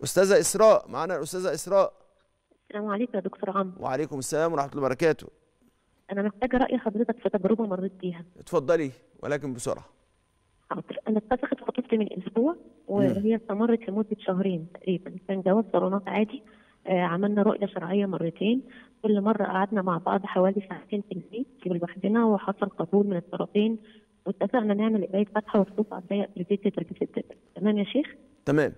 استاذه اسراء معانا الاستاذه اسراء السلام عليكم يا دكتور عمرو وعليكم السلام ورحمه الله وبركاته انا محتاجه راي حضرتك في تجربه مريت بيها اتفضلي ولكن بسرعه حاضر انا اتفقت خطوبتي من اسبوع وهي استمرت لمده شهرين تقريبا كان جواز صالونات عادي آه عملنا رؤيه شرعيه مرتين كل مره قعدنا مع بعض حوالي ساعتين في البيت لوحدنا وحصل قبول من الطرفين واتفقنا نعمل قرايه فاتحه وخطوط على الضيق في البيت لتركه الدبل تمام يا شيخ تمام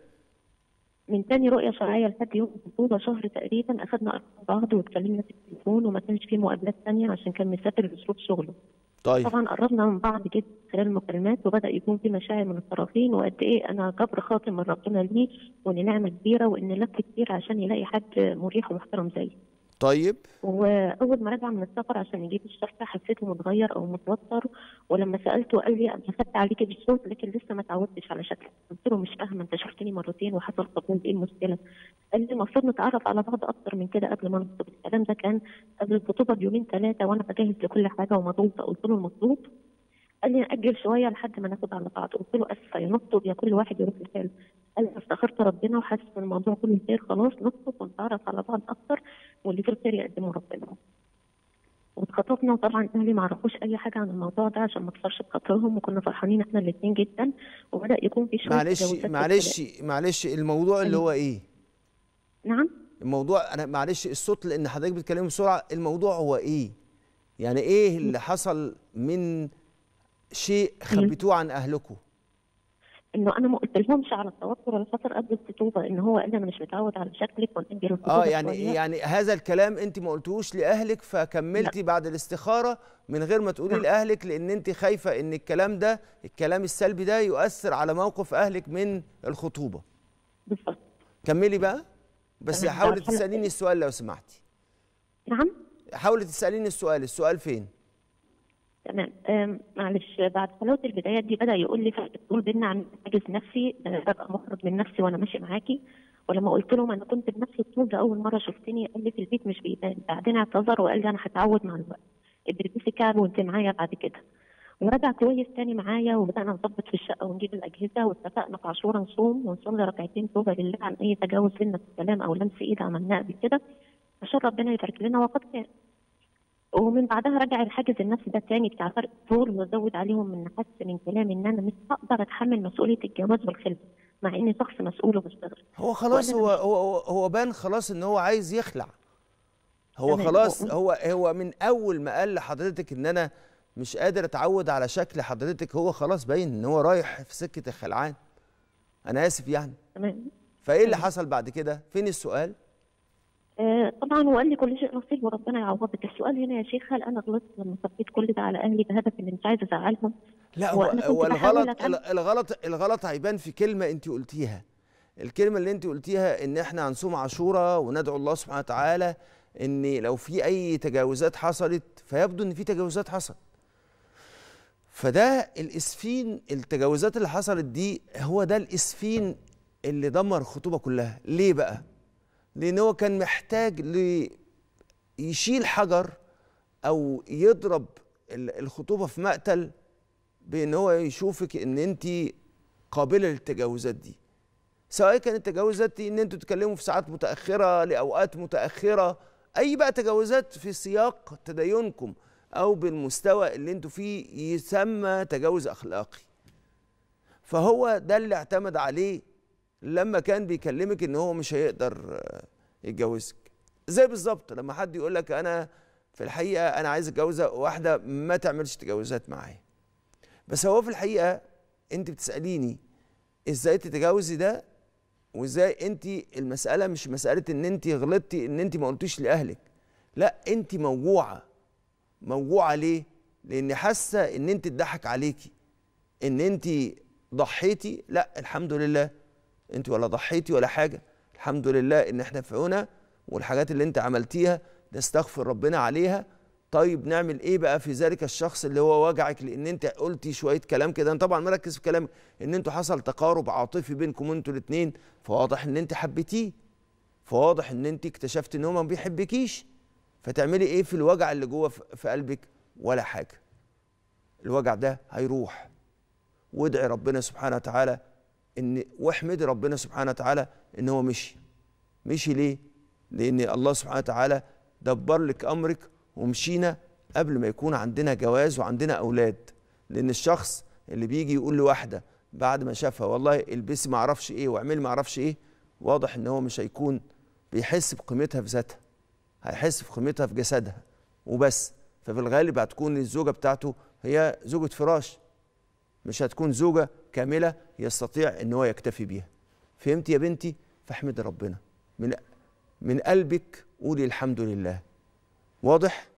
من تاني رؤية شرعية لحد يوم الخطوبة شهر تقريبا أخدنا أرقام بعض واتكلمنا في التليفون وما كانش في مقابلات تانية عشان كان مسافر لظروف شغله. طيب طبعا قربنا من بعض جدا خلال المكالمات وبدأ يكون في مشاعر من الطرفين وقد إيه أنا جبر خاطر من ربنا ليه وإن نعمة كبيرة وإن لف كتير عشان يلاقي حد مريح ومحترم زيي. طيب واول ما رجع من السفر عشان يجيب الشركه حسيته متغير او متوتر ولما سالته قال لي انا خدت عليكي بالصوت لكن لسه ما اتعودتش على شكلك قلت له مش فاهمه انت شفتني مرتين وحصل قبول ايه المشكله؟ قال لي المفروض نتعرف على بعض اكتر من كده قبل ما نخطب الكلام ده كان قبل الخطوبه بيومين ثلاثه وانا بجهز لكل حاجه ومضغوطه قلت له المطلوب قال لي نأجل شويه لحد ما ناخد على بعض قلت له اسفه يا نخطب يا كل واحد يروح لحاله قال لي استخرت ربنا وحاسس ان الموضوع كله خير خلاص نخطب ونتعرف على بعض اكتر واللي في الخير يقدمه ربنا واتخطبنا وطبعا اهلي ما عرفوش اي حاجه عن الموضوع ده عشان ما تفرش بخاطرهم وكنا فرحانين احنا الاثنين جدا وبدا يكون في شويه معلش تجاوزات معلش معلش الموضوع اللي هو ايه نعم الموضوع انا معلش الصوت لان حضرتك بتتكلمي بسرعه الموضوع هو ايه يعني ايه اللي حصل من شيء خبيتوه عن اهلكم انه انا ما قلتلهمش على التوتر اللي حصل قبل الخطوبه ان هو قال لي انا مش متعود على شكلك ونأجل الخطوبه اه يعني شوية. يعني هذا الكلام انت ما قلتوش لاهلك فكملتي بعد الاستخاره من غير ما تقولي نعم. لاهلك لان انت خايفه ان الكلام ده الكلام السلبي ده يؤثر على موقف اهلك من الخطوبه بالظبط كملي بقى بس تمام. حاولي بعد حلقة- تساليني السؤال لو سمحتي نعم حاولي تساليني السؤال السؤال فين تمام أم، معلش بعد حلاوه البدايات دي بدا يقول لي فرق الطول بينا عن حاجز نفسي أه، ببقى محرج من نفسي وانا ماشي معاكي ولما قلت لهم انا كنت بنفس الطول ده اول مره شفتني قال لي في البيت مش بيبان بعدين اعتذر وقال لي انا هتعود مع الوقت ادرسي كعب وانت معايا بعد كده ورجع كويس تاني معايا وبدانا نظبط في الشقه ونجيب الاجهزه واتفقنا في عاشوره نصوم ونصلي ركعتين توبه لله عن اي تجاوز بينا في الكلام او لمس ايد عملناه قبل كده عشان ربنا يبارك لنا وقد كان ومن بعدها رجع الحاجز النفسي ده تاني بتاع فرق الطول وزود عليهم من حس من كلامي ان انا مش هقدر اتحمل مسؤوليه الجواز والخلفه مع اني شخص مسؤول وبشتغل هو خلاص وأنا هو هو هو- هو بان خلاص ان هو عايز يخلع هو تمام. خلاص هو- هو هو من اول ما قال لحضرتك ان انا مش قادر اتعود على شكل حضرتك هو خلاص باين ان هو رايح في سكه الخلعان انا اسف يعني تمام فايه اللي حصل بعد كده فين السؤال آه طبعا هو قال لي كل شيء نصيب وربنا يعوضك السؤال هنا يا شيخ هل انا غلطت لما صفيت كل ده على اهلي بهدف ان مش عايزه ازعلهم لا هو هو, أنا كنت هو بحاول الغلط أتعلم. الغلط الغلط هيبان في كلمه انت قلتيها الكلمه اللي انت قلتيها ان احنا هنصوم عاشوراء وندعو الله سبحانه وتعالى ان لو في اي تجاوزات حصلت فيبدو ان في تجاوزات حصلت فده الاسفين التجاوزات اللي حصلت دي هو ده الاسفين اللي دمر الخطوبه كلها ليه بقى لان هو كان محتاج ل يشيل حجر او يضرب ال- الخطوبه في مقتل بان هو يشوفك ان انت قابله للتجاوزات دي سواء كانت التجاوزات دي ان انتوا تتكلموا في ساعات متاخره لاوقات متاخره اي بقى تجاوزات في سياق تدينكم او بالمستوى اللي انتوا فيه يسمى تجاوز اخلاقي فهو ده اللي اعتمد عليه لما كان بيكلمك ان هو مش هيقدر آه، يتجوزك زي بالظبط لما حد يقول لك انا في الحقيقه انا عايز اتجوز واحده ما تعملش تجاوزات معايا بس هو في الحقيقه انت بتساليني ازاي تتجاوزي ده وازاي انت المساله مش مساله ان انت غلطتي ان انت ما قلتيش لاهلك لا انت موجوعه موجوعه ليه لان حاسه ان انت اتضحك عليكي ان انت ضحيتي لا الحمد لله انت ولا ضحيتي ولا حاجه الحمد لله ان احنا في عنا والحاجات اللي انت عملتيها نستغفر ربنا عليها طيب نعمل ايه بقى في ذلك الشخص اللي هو وجعك لان انت قلتي شويه كلام كده انا طبعا مركز في كلام ان انتوا حصل تقارب عاطفي بينكم انتوا الاثنين فواضح ان انت حبيتيه فواضح ان انت اكتشفت ان هو ما بيحبكيش فتعملي ايه في الوجع اللي جوه في في قلبك ولا حاجه الوجع ده هيروح وادعي ربنا سبحانه وتعالى ان واحمدي ربنا سبحانه وتعالى ان هو مشي مشي ليه لان الله سبحانه وتعالى دبر لك امرك ومشينا قبل ما يكون عندنا جواز وعندنا اولاد لان الشخص اللي بيجي يقول لواحده بعد ما شافها والله البسي ما اعرفش ايه واعملي ما اعرفش ايه واضح ان هو مش هيكون بيحس بقيمتها في ذاتها هيحس بقيمتها في جسدها وبس ففي الغالب هتكون الزوجه بتاعته هي زوجة فراش مش هتكون زوجة كاملة يستطيع ان هو يكتفي بيها فهمت يا بنتي فاحمد ربنا من من قلبك قولي الحمد لله واضح